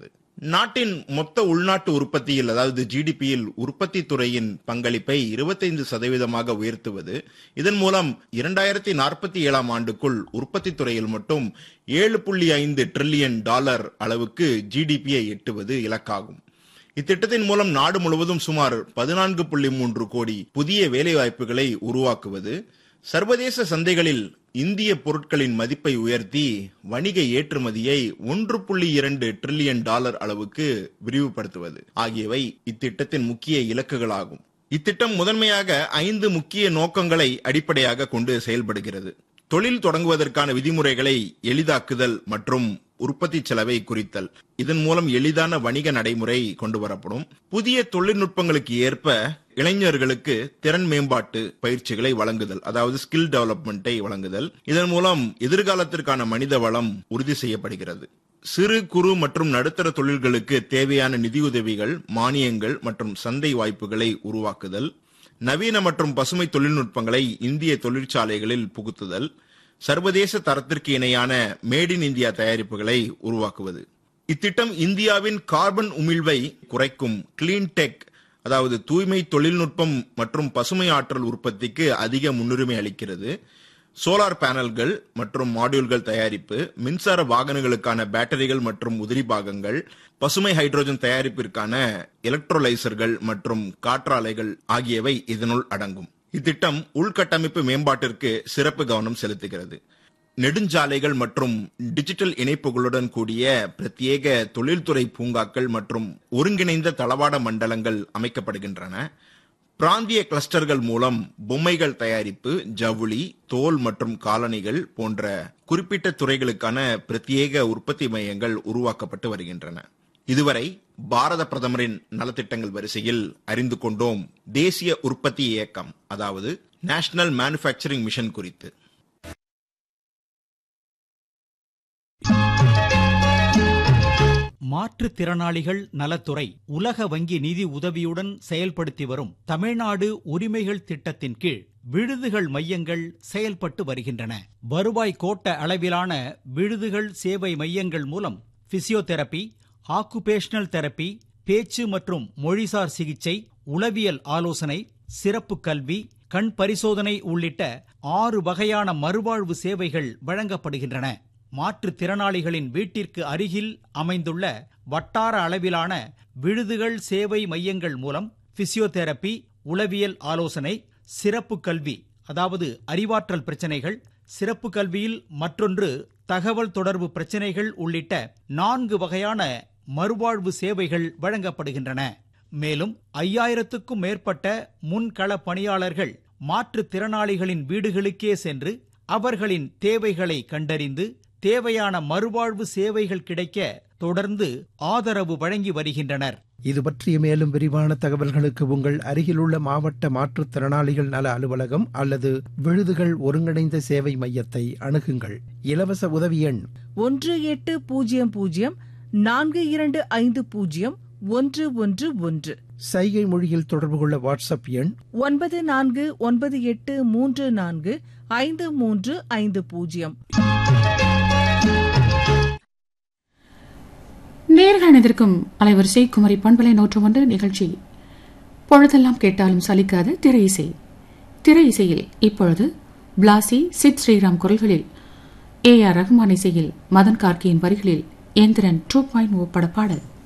நாட்டின் மொத்த உள்நாட்டு உற்பத்தியில் அதாவது ஜிடிபியில் உற்பத்தி துறையின் பங்களிப்பை இருபத்தைந்து சதவீதமாக உயர்த்துவது இதன் மூலம் இரண்டாயிரத்தி நாற்பத்தி ஏழாம் ஆண்டுக்குள் உற்பத்தி துறையில் மட்டும் ஏழு புள்ளி ஐந்து டிரில்லியன் டாலர் அளவுக்கு ஜிடிபியை எட்டுவது இலக்காகும் இத்திட்டத்தின் மூலம் நாடு முழுவதும் சுமார் பதினான்கு புள்ளி மூன்று கோடி புதிய வேலைவாய்ப்புகளை உருவாக்குவது சர்வதேச சந்தைகளில் இந்திய பொருட்களின் மதிப்பை உயர்த்தி வணிக ஏற்றுமதியை ஒன்று புள்ளி இரண்டு டிரில்லியன் டாலர் அளவுக்கு விரிவுபடுத்துவது ஆகியவை இத்திட்டத்தின் முக்கிய இலக்குகளாகும் இத்திட்டம் முதன்மையாக ஐந்து முக்கிய நோக்கங்களை அடிப்படையாக கொண்டு செயல்படுகிறது தொழில் தொடங்குவதற்கான விதிமுறைகளை எளிதாக்குதல் மற்றும் உற்பத்தி செலவை குறித்தல் இதன் மூலம் எளிதான வணிக நடைமுறை கொண்டு வரப்படும் புதிய தொழில்நுட்பங்களுக்கு ஏற்ப இளைஞர்களுக்கு திறன் மேம்பாட்டு பயிற்சிகளை வழங்குதல் அதாவது ஸ்கில் டெவலப்மெண்ட்டை வழங்குதல் இதன் மூலம் எதிர்காலத்திற்கான மனித வளம் உறுதி செய்யப்படுகிறது சிறு குறு மற்றும் நடுத்தர தொழில்களுக்கு தேவையான நிதியுதவிகள் மானியங்கள் மற்றும் சந்தை வாய்ப்புகளை உருவாக்குதல் நவீன மற்றும் பசுமை தொழில்நுட்பங்களை இந்திய தொழிற்சாலைகளில் புகுத்துதல் சர்வதேச தரத்திற்கு இணையான மேட் இன் இந்தியா தயாரிப்புகளை உருவாக்குவது இத்திட்டம் இந்தியாவின் கார்பன் உமிழ்வை குறைக்கும் கிளீன் டெக் அதாவது தூய்மை தொழில்நுட்பம் மற்றும் பசுமை ஆற்றல் உற்பத்திக்கு அதிக முன்னுரிமை அளிக்கிறது சோலார் பேனல்கள் மற்றும் மாடியூல்கள் தயாரிப்பு மின்சார வாகனங்களுக்கான பேட்டரிகள் மற்றும் உதிரி பாகங்கள் பசுமை ஹைட்ரோஜன் தயாரிப்பிற்கான எலக்ட்ரோலைசர்கள் மற்றும் காற்றாலைகள் ஆகியவை இதனுள் அடங்கும் இத்திட்டம் உள்கட்டமைப்பு மேம்பாட்டிற்கு சிறப்பு கவனம் செலுத்துகிறது நெடுஞ்சாலைகள் மற்றும் டிஜிட்டல் இணைப்புகளுடன் கூடிய பிரத்யேக தொழில்துறை பூங்காக்கள் மற்றும் ஒருங்கிணைந்த தளவாட மண்டலங்கள் அமைக்கப்படுகின்றன பிராந்திய கிளஸ்டர்கள் மூலம் பொம்மைகள் தயாரிப்பு ஜவுளி தோல் மற்றும் காலணிகள் போன்ற குறிப்பிட்ட துறைகளுக்கான பிரத்யேக உற்பத்தி மையங்கள் உருவாக்கப்பட்டு வருகின்றன இதுவரை பாரத பிரதமரின் நலத்திட்டங்கள் வரிசையில் அறிந்து கொண்டோம் தேசிய உற்பத்தி இயக்கம் அதாவது நேஷனல் மேனுஃபேக்சரிங் மிஷன் குறித்து மாற்றுத்திறனாளிகள் நலத்துறை உலக வங்கி நிதி உதவியுடன் செயல்படுத்தி வரும் தமிழ்நாடு உரிமைகள் திட்டத்தின் கீழ் விடுதிகள் மையங்கள் செயல்பட்டு வருகின்றன வருவாய் கோட்ட அளவிலான விடுதிகள் சேவை மையங்கள் மூலம் பிசியோதெரபி ஆக்குபேஷனல் தெரப்பி பேச்சு மற்றும் மொழிசார் சிகிச்சை உளவியல் ஆலோசனை சிறப்பு கல்வி கண் பரிசோதனை உள்ளிட்ட ஆறு வகையான மறுவாழ்வு சேவைகள் வழங்கப்படுகின்றன மாற்றுத்திறனாளிகளின் வீட்டிற்கு அருகில் அமைந்துள்ள வட்டார அளவிலான விடுதிகள் சேவை மையங்கள் மூலம் பிசியோதெரபி உளவியல் ஆலோசனை சிறப்பு கல்வி அதாவது அறிவாற்றல் பிரச்சனைகள் சிறப்பு கல்வியில் மற்றொன்று தகவல் தொடர்பு பிரச்சனைகள் உள்ளிட்ட நான்கு வகையான மறுவாழ்வு சேவைகள் வழங்கப்படுகின்றன மேலும் ஐயாயிரத்துக்கும் மேற்பட்ட முன்கள பணியாளர்கள் மாற்றுத்திறனாளிகளின் வீடுகளுக்கே சென்று அவர்களின் தேவைகளை கண்டறிந்து தேவையான மறுவாழ்வு சேவைகள் கிடைக்க தொடர்ந்து ஆதரவு வழங்கி வருகின்றனர் இது பற்றிய மேலும் விரிவான தகவல்களுக்கு உங்கள் அருகிலுள்ள மாவட்ட மாற்றுத்திறனாளிகள் நல அலுவலகம் அல்லது விழுதுகள் ஒருங்கிணைந்த சேவை மையத்தை அணுகுங்கள் இலவச உதவி எண் ஒன்று எட்டு பூஜ்ஜியம் பூஜ்ஜியம் நான்கு இரண்டு ஐந்து பூஜ்ஜியம் ஒன்று ஒன்று ஒன்று சைகை மொழியில் தொடர்பு கொள்ள வாட்ஸ்அப் எண் ஒன்பது நான்கு ஒன்பது எட்டு மூன்று நான்கு ஐந்து மூன்று ஐந்து பூஜ்ஜியம் நேர்கள் எதிர்க்கும் அலைவரிசை குமரி பண்பலை நூற்று ஒன்று நிகழ்ச்சி பொழுதெல்லாம் கேட்டாலும் சலிக்காத திரை இசை திரை இசையில் இப்பொழுது பிளாசி சித் ஸ்ரீராம் குரல்களில் ஏ ஆர் ரஹ்மான் இசையில் மதன் கார்கியின் வரிகளில் எந்திரன் டூ பாயிண்ட் ஓ பட பாடல்